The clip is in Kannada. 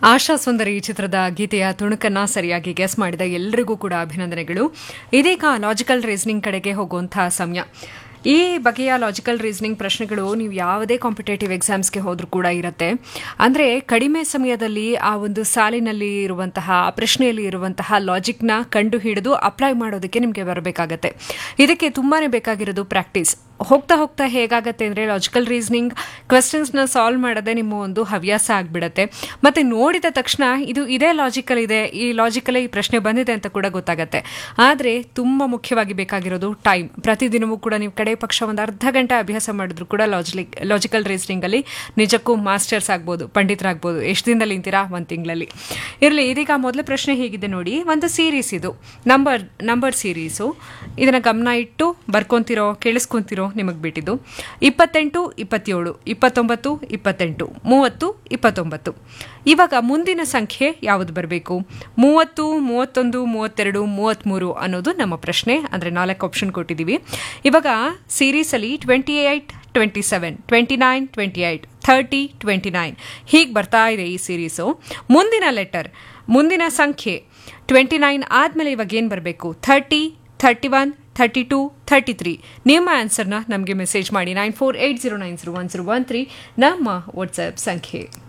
ಆಶಾ ಸುಂದರಿ ಚಿತ್ರದ ಗೀತೆಯ ತುಣುಕನ್ನ ಸರಿಯಾಗಿ ಗೆಸ್ ಮಾಡಿದ ಎಲ್ಲರಿಗೂ ಕೂಡ ಅಭಿನಂದನೆಗಳು ಇದೀಗ ಲಾಜಿಕಲ್ ರೀಸನಿಂಗ್ ಕಡೆಗೆ ಹೋಗುವಂತಹ ಸಮಯ ಈ ಬಗೆಯ ಲಾಜಿಕಲ್ ರೀಸನಿಂಗ್ ಪ್ರಶ್ನೆಗಳು ನೀವು ಯಾವುದೇ ಕಾಂಪಿಟೇಟಿವ್ ಎಕ್ಸಾಮ್ಸ್ಗೆ ಹೋದ್ರೂ ಕೂಡ ಇರುತ್ತೆ ಅಂದರೆ ಕಡಿಮೆ ಸಮಯದಲ್ಲಿ ಆ ಒಂದು ಸಾಲಿನಲ್ಲಿ ಇರುವಂತಹ ಆ ಪ್ರಶ್ನೆಯಲ್ಲಿ ಇರುವಂತಹ ಲಾಜಿಕ್ನ ಕಂಡು ಹಿಡಿದು ಅಪ್ಲೈ ಮಾಡೋದಕ್ಕೆ ನಿಮಗೆ ಬರಬೇಕಾಗತ್ತೆ ಇದಕ್ಕೆ ತುಂಬಾ ಬೇಕಾಗಿರೋದು ಪ್ರಾಕ್ಟೀಸ್ ಹೋಗ್ತಾ ಹೋಗ್ತಾ ಹೇಗಾಗತ್ತೆ ಅಂದರೆ ಲಾಜಿಕಲ್ ರೀಸನಿಂಗ್ ಕ್ವೆಶನ್ಸ್ನ ಸಾಲ್ವ್ ಮಾಡೋದೇ ನಿಮ್ಮ ಒಂದು ಹವ್ಯಾಸ ಆಗಿಬಿಡತ್ತೆ ಮತ್ತು ನೋಡಿದ ತಕ್ಷಣ ಇದು ಇದೇ ಲಾಜಿಕಲ್ ಇದೆ ಈ ಲಾಜಿಕಲ್ಲೇ ಈ ಪ್ರಶ್ನೆ ಬಂದಿದೆ ಅಂತ ಕೂಡ ಗೊತ್ತಾಗತ್ತೆ ಆದರೆ ತುಂಬ ಮುಖ್ಯವಾಗಿ ಬೇಕಾಗಿರೋದು ಟೈಮ್ ಪ್ರತಿದಿನವೂ ಕೂಡ ನೀವು ಕಡೆ ಪಕ್ಷ ಒಂದು ಅರ್ಧ ಗಂಟೆ ಅಭ್ಯಾಸ ಮಾಡಿದ್ರು ಕೂಡ ಲಾಜಿಕ್ ಲಾಜಿಕಲ್ ರೀಸನಿಂಗಲ್ಲಿ ನಿಜಕ್ಕೂ ಮಾಸ್ಟರ್ಸ್ ಆಗ್ಬೋದು ಪಂಡಿತರಾಗ್ಬೋದು ಎಷ್ಟು ದಿನದಲ್ಲಿ ನಿಂತೀರಾ ಒಂದು ತಿಂಗಳಲ್ಲಿ ಇರಲಿ ಇದೀಗ ಮೊದಲ ಪ್ರಶ್ನೆ ಹೇಗಿದೆ ನೋಡಿ ಒಂದು ಸೀರೀಸ್ ಇದು ನಂಬರ್ ನಂಬರ್ ಸೀರೀಸು ಇದನ್ನು ಗಮನ ಇಟ್ಟು ಬರ್ಕೊಂತಿರೋ ಕೇಳಿಸ್ಕೊಂತಿರೋ ನಿಮಗೆ ಬಿಟ್ಟಿದ್ದು ಇಪ್ಪತ್ತೆಂಟು ಇಪ್ಪತ್ತೇಳು ಇಪ್ಪತ್ತೊಂಬತ್ತು ಇಪ್ಪತ್ತೆಂಟು ಮೂವತ್ತು ಇಪ್ಪತ್ತೊಂಬತ್ತು ಇವಾಗ ಮುಂದಿನ ಸಂಖ್ಯೆ ಯಾವುದು ಬರಬೇಕು ಮೂವತ್ತು ಮೂವತ್ತೊಂದು ಮೂವತ್ತೆರಡು ಮೂವತ್ತ್ಮೂರು ಅನ್ನೋದು ನಮ್ಮ ಪ್ರಶ್ನೆ ಅಂದರೆ ನಾಲ್ಕು ಆಪ್ಷನ್ ಕೊಟ್ಟಿದ್ದೀವಿ ಇವಾಗ ಸೀರೀಸಲ್ಲಿ twenty eight twenty seven twenty nine twenty eight thirty twenty nine ಹೀಗೆ ಬರ್ತಾ ಇದೆ ಈ ಸೀರೀಸು ಮುಂದಿನ ಲೆಟರ್ ಮುಂದಿನ ಸಂಖ್ಯೆ ಟ್ವೆಂಟಿ ನೈನ್ ಆದಮೇಲೆ ಇವಾಗ ಏನು ಬರಬೇಕು thirty thirty one thirty two thirty three ನಿಮ್ಮ ಆನ್ಸರ್ನ ನಮಗೆ ಮೆಸೇಜ್ ಮಾಡಿ nine four eight zero nine zero one zero one three ನಮ್ಮ ವಾಟ್ಸ್ಆ್ಯಪ್ ಸಂಖ್ಯೆ